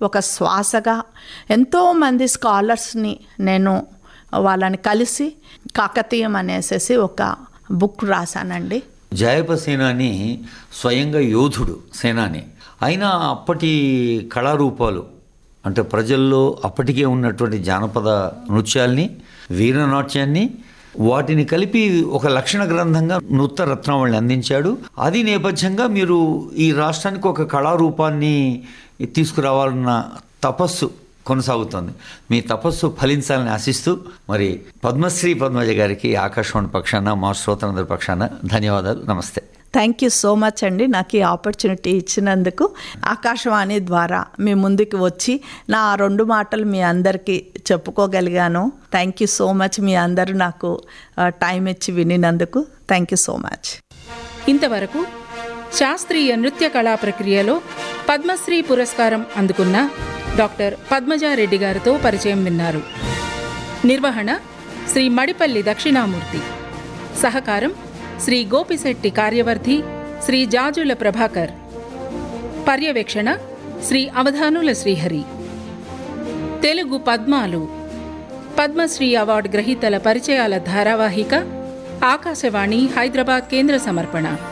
ఒక శ్వాసగా ఎంతోమంది స్కాలర్స్ని నేను వాళ్ళని కలిసి కాకతీయం అనేసేసి ఒక బుక్ రాశానండి జయప సేనాని స్వయంగా యోధుడు సేనాని అయినా అప్పటి కళారూపాలు అంటే ప్రజల్లో అప్పటికే ఉన్నటువంటి జానపద నృత్యాల్ని వీరనాట్యాన్ని వాటిని కలిపి ఒక లక్షణ గ్రంథంగా నృత్య రత్నావళిని అందించాడు అది నేపథ్యంగా మీరు ఈ రాష్ట్రానికి ఒక కళారూపాన్ని తీసుకురావాలన్న తపస్సు కొనసాగుతోంది మీ తపస్సు ఫలించాలని ఆశిస్తూ మరి పద్మశ్రీ పద్మజ గారికి ఆకాశవాణి పక్షాన మా శ్రోతలందరి పక్షాన ధన్యవాదాలు నమస్తే థ్యాంక్ యూ సో మచ్ అండి నాకు ఈ ఆపర్చునిటీ ఇచ్చినందుకు ఆకాశవాణి ద్వారా మీ ముందుకు వచ్చి నా ఆ రెండు మాటలు మీ అందరికీ చెప్పుకోగలిగాను థ్యాంక్ యూ సో మచ్ మీ అందరూ నాకు ఆ, టైం ఇచ్చి వినినందుకు థ్యాంక్ యూ సో మచ్ ఇంతవరకు శాస్త్రీయ నృత్య కళా ప్రక్రియలో పద్మశ్రీ పురస్కారం అందుకున్న డాక్టర్ పద్మజారెడ్డి గారితో పరిచయం విన్నారు నిర్వహణ శ్రీ మడిపల్లి దక్షిణామూర్తి సహకారం శ్రీ గోపిశెట్టి కార్యవర్ధి శ్రీ జాజుల ప్రభాకర్ పర్యవేక్షణ శ్రీ అవధానుల శ్రీహరి తెలుగు పద్మాలు పద్మశ్రీ అవార్డు గ్రహీతల పరిచయాల ధారావాహిక ఆకాశవాణి హైదరాబాద్ కేంద్ర సమర్పణ